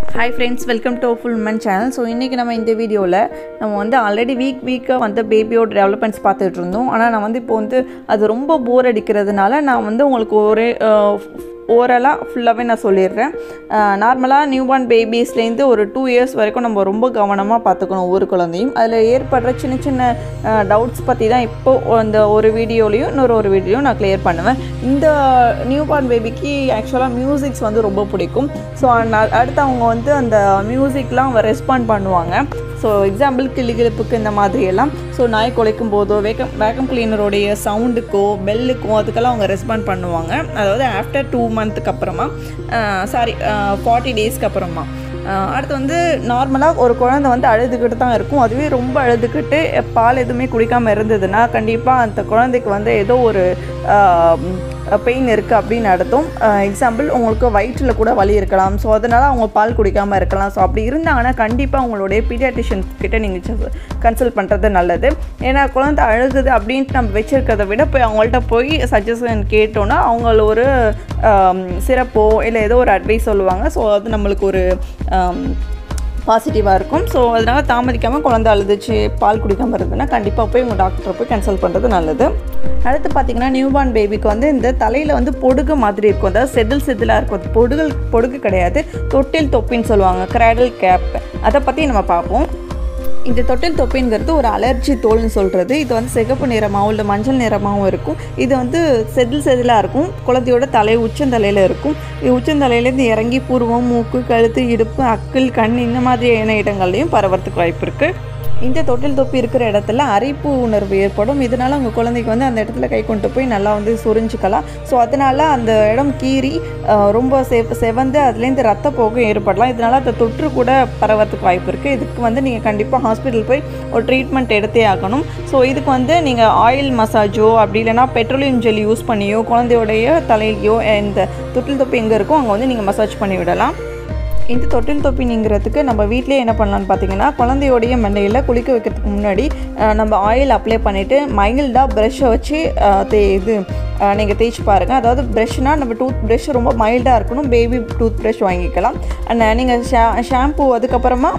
hi friends welcome to full woman channel so இன்றைக்கி நம்ம இந்த வீடியோவில் நம்ம வந்து ஆல்ரெடி வீக் வீக்காக வந்து பேபியோட டெவலப்மெண்ட்ஸ் பார்த்துட்டு இருந்தோம் ஆனால் நான் வந்து இப்போ வந்து அது ரொம்ப போர் அடிக்கிறதுனால நான் வந்து உங்களுக்கு ஒரே ஓவராலாக ஃபுல்லாகவே நான் சொல்லிடுறேன் நார்மலாக நியூ பார்ன் பேபிஸ்லேருந்து ஒரு டூ இயர்ஸ் வரைக்கும் நம்ம ரொம்ப கவனமாக பார்த்துக்கணும் ஒவ்வொரு குழந்தையும் அதில் ஏற்படுற சின்ன சின்ன டவுட்ஸ் பற்றி தான் இப்போது அந்த ஒரு வீடியோலையும் இன்னொரு ஒரு வீடியோலையும் நான் கிளியர் பண்ணுவேன் இந்த நியூ பார்ன் பேபிக்கு ஆக்சுவலாக மியூசிக்ஸ் வந்து ரொம்ப பிடிக்கும் ஸோ அடுத்து அவங்க வந்து அந்த மியூசிக்லாம் ரெஸ்பாண்ட் பண்ணுவாங்க ஸோ எக்ஸாம்பிள் கிளிகிழப்புக்கு இந்த மாதிரி எல்லாம் ஸோ நாய் குலைக்கும் போதோ வேக்கம் வேக்கம் கிளீனருடைய சவுண்டுக்கோ பெல்லுக்கோ அதுக்கெல்லாம் அவங்க ரெஸ்பாண்ட் பண்ணுவாங்க அதாவது ஆஃப்டர் டூ மந்த்துக்கு அப்புறமா சாரி ஃபார்ட்டி டேஸ்க்கு அப்புறமா அடுத்து வந்து நார்மலாக ஒரு குழந்தை வந்து அழுதுகிட்டு தான் இருக்கும் அதுவே ரொம்ப அழுதுகிட்டு பால் எதுவுமே குடிக்காமல் இருந்ததுன்னா கண்டிப்பாக அந்த குழந்தைக்கு வந்து ஏதோ ஒரு பெயின் இருக்குது அப்படின்னு அர்த்தம் எக்ஸாம்பிள் உங்களுக்கு வயிற்றில் கூட வலி இருக்கலாம் ஸோ அதனால் அவங்க பால் குடிக்காமல் இருக்கலாம் ஸோ அப்படி இருந்தாங்கன்னா கண்டிப்பாக உங்களுடைய பீடியாட்டிஷியன் கிட்ட நீங்கள் கன்சல்ட் பண்ணுறது நல்லது ஏன்னா குழந்தை அழுகுது அப்படின்ட்டு நம்ம வச்சுருக்கிறத விட போய் அவங்கள்ட்ட போய் சஜஷன் கேட்டோன்னா அவங்கள ஒரு சிறப்போ இல்லை ஏதோ ஒரு அட்வைஸ் சொல்லுவாங்க ஸோ அது நம்மளுக்கு ஒரு பாசிட்டிவாக இருக்கும் ஸோ அதனால் தாமதிக்காமல் குழந்தை அழுதுச்சு பால் குடிக்காமல் இருந்ததுன்னா கண்டிப்பாக போய் உங்கள் டாக்டரை போய் கன்சல்ட் பண்ணுறது நல்லது அடுத்து பார்த்தீங்கன்னா நியூபார்ன் பேபிக்கு வந்து இந்த தலையில் வந்து பொடுகு மாதிரி இருக்கும் அதாவது செதில் செதிலாக இருக்கும் பொடுகள் பொடுகு கிடையாது தொட்டில் தொப்பின்னு சொல்லுவாங்க கிராடல் கேப் அதை பற்றி நம்ம பார்ப்போம் இந்த தொட்டில் தொப்பிங்கிறது ஒரு அலர்ஜி தோல்னு சொல்கிறது இது வந்து சிகப்பு நிறமாகவும் இல்லை மஞ்சள் நிறமாகவும் இருக்கும் இது வந்து செதில் செதிலாக இருக்கும் குழந்தையோட தலை உச்சந்தலையில் இருக்கும் இது உச்சந்தலையிலேருந்து இறங்கி பூர்வம் மூக்கு கழுத்து இடுப்பு அக்கில் கண் இந்த மாதிரியான இடங்கள்லையும் பரவறதுக்கு வாய்ப்பு இருக்குது இந்த தொட்டில் தொப்பி இருக்கிற இடத்துல அரிப்பு உணர்வு ஏற்படும் இதனால் உங்கள் குழந்தைக்கு வந்து அந்த இடத்துல கை கொண்டு போய் நல்லா வந்து சொரிஞ்சிக்கலாம் ஸோ அதனால் அந்த இடம் கீறி ரொம்ப செ செவந்து அதுலேருந்து ரத்த போகும் ஏற்படலாம் இதனால் அந்த தொற்று கூட பரவறதுக்கு வாய்ப்பு இருக்குது இதுக்கு வந்து நீங்கள் கண்டிப்பாக ஹாஸ்பிட்டல் போய் ஒரு ட்ரீட்மெண்ட் எடுத்தே ஆகணும் ஸோ இதுக்கு வந்து நீங்கள் ஆயில் மசாஜோ அப்படி இல்லைனா பெட்ரோலியம் ஜெல் யூஸ் பண்ணியோ குழந்தையோடைய தலையிலையோ இந்த தொட்டில் தொப்பி எங்கே இருக்கோ அங்கே வந்து நீங்கள் மசாஜ் பண்ணி விடலாம் இந்த தொட்டில் தொப்பி நீங்கிறதுக்கு நம்ம வீட்டிலே என்ன பண்ணலான்னு பார்த்தீங்கன்னா குழந்தையோடைய மண்டையில் குளிக்க வைக்கிறதுக்கு முன்னாடி நம்ம ஆயில் அப்ளை பண்ணிவிட்டு மைல்டாக ப்ரெஷ்ஷை வச்சு தே இது நீங்கள் தேய்ச்சி பாருங்கள் அதாவது ப்ரெஷ்னால் நம்ம டூத் ப்ரெஷ் ரொம்ப மைல்டாக இருக்கணும் பேபி டூத் ப்ரெஷ் வாங்கிக்கலாம் அண்ட் நீங்கள் ஷா ஷாம்பு அதுக்கப்புறமா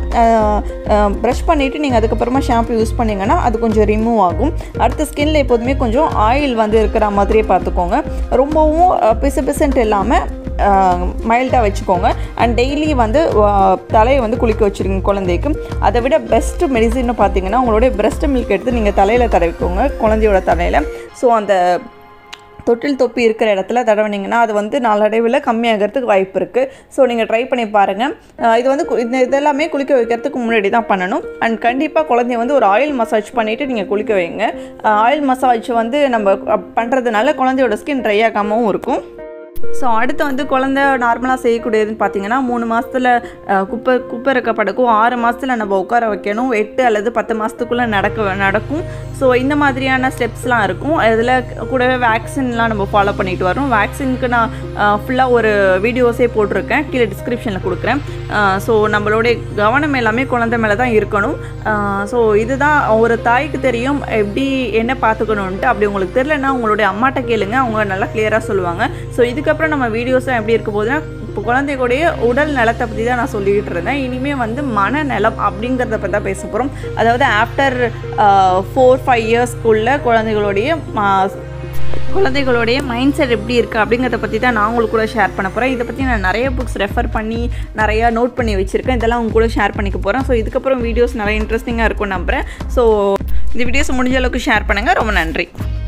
ப்ரஷ் பண்ணிவிட்டு நீங்கள் அதுக்கப்புறமா ஷாம்பு யூஸ் பண்ணிங்கன்னா அது கொஞ்சம் ரிமூவ் ஆகும் அடுத்த ஸ்கின்ல எப்போதுமே கொஞ்சம் ஆயில் வந்து இருக்கிற மாதிரியே பார்த்துக்கோங்க ரொம்பவும் பிசு பிசுன்ட்டு இல்லாமல் மைல்டாக வச்சுக்கோங்க அண்ட் டெய்லி வந்து தலையை வந்து குளிக்க வச்சுருங்க குழந்தைக்கு அதை விட பெஸ்ட்டு மெடிசின்னு பார்த்தீங்கன்னா உங்களுடைய பிரெஸ்ட் மில்க் எடுத்து நீங்கள் தலையில் தடவிக்கோங்க குழந்தையோட தலையில் ஸோ அந்த தொட்டில் தொப்பி இருக்கிற இடத்துல தடவினீங்கன்னா அது வந்து நாளடைவில் கம்மியாகிறதுக்கு வாய்ப்பு இருக்குது ஸோ நீங்கள் ட்ரை பண்ணி பாருங்கள் இது வந்து இந்த இதெல்லாமே குளிக்க வைக்கிறதுக்கு முன்னாடி தான் பண்ணணும் அண்ட் கண்டிப்பாக குழந்தைய வந்து ஒரு ஆயில் மசாஜ் பண்ணிவிட்டு நீங்கள் குளிக்க வைங்க ஆயில் மசாஜ் வந்து நம்ம பண்ணுறதுனால குழந்தையோட ஸ்கின் ட்ரை ஆகாமவும் இருக்கும் ஸோ அடுத்து வந்து குழந்த நார்மலாக செய்யக்கூடியதுன்னு பார்த்தீங்கன்னா மூணு மாதத்தில் குப்பை குப்பை இருக்க படுக்கும் ஆறு மாதத்தில் நம்ம உட்கார வைக்கணும் எட்டு அல்லது பத்து மாதத்துக்குள்ளே நடக்க நடக்கும் ஸோ இந்த மாதிரியான ஸ்டெப்ஸ்லாம் இருக்கும் இதில் கூடவே வேக்சின்லாம் நம்ம ஃபாலோ பண்ணிட்டு வரோம் வேக்சினுக்கு நான் ஃபுல்லாக ஒரு வீடியோஸே போட்டிருக்கேன் கீழே டிஸ்கிரிப்ஷனில் கொடுக்குறேன் ஸோ நம்மளுடைய கவனம் எல்லாமே குழந்தை மேலே தான் இருக்கணும் ஸோ இதுதான் ஒரு தாய்க்கு தெரியும் எப்படி என்ன பார்த்துக்கணுன்ட்டு அப்படி உங்களுக்கு தெரிலன்னா உங்களுடைய அம்மாட்ட கேளுங்க அவங்க நல்லா கிளியராக சொல்லுவாங்க ஸோ இதுக்கப்புறம் நம்ம வீடியோஸ்லாம் எப்படி இருக்க போதுன்னா இப்போ குழந்தைகளுடைய உடல் நலத்தை பற்றி தான் நான் சொல்லிக்கிட்டு இருந்தேன் இனிமேல் வந்து மனநலம் அப்படிங்கிறத பற்றி தான் பேச போகிறோம் அதாவது ஆஃப்டர் ஃபோர் ஃபைவ் இயர்ஸ்க்குள்ள குழந்தைகளுடைய குழந்தைகளுடைய மைண்ட் செட் எப்படி இருக்குது அப்படிங்கிறத பற்றி தான் நான் உங்களுக்கு கூட ஷேர் பண்ண போகிறேன் இதை பற்றி நான் நிறைய புக்ஸ் ரெஃபர் பண்ணி நிறையா நோட் பண்ணி வச்சுருக்கேன் இதெல்லாம் உங்க கூட ஷேர் பண்ணிக்க போகிறேன் ஸோ இதுக்கப்புறம் வீடியோஸ் நிறைய இன்ட்ரெஸ்டிங்காக இருக்கும் நம்புகிறேன் ஸோ இந்த வீடியோஸ் முடிஞ்ச அளவுக்கு ஷேர் பண்ணுங்கள் ரொம்ப நன்றி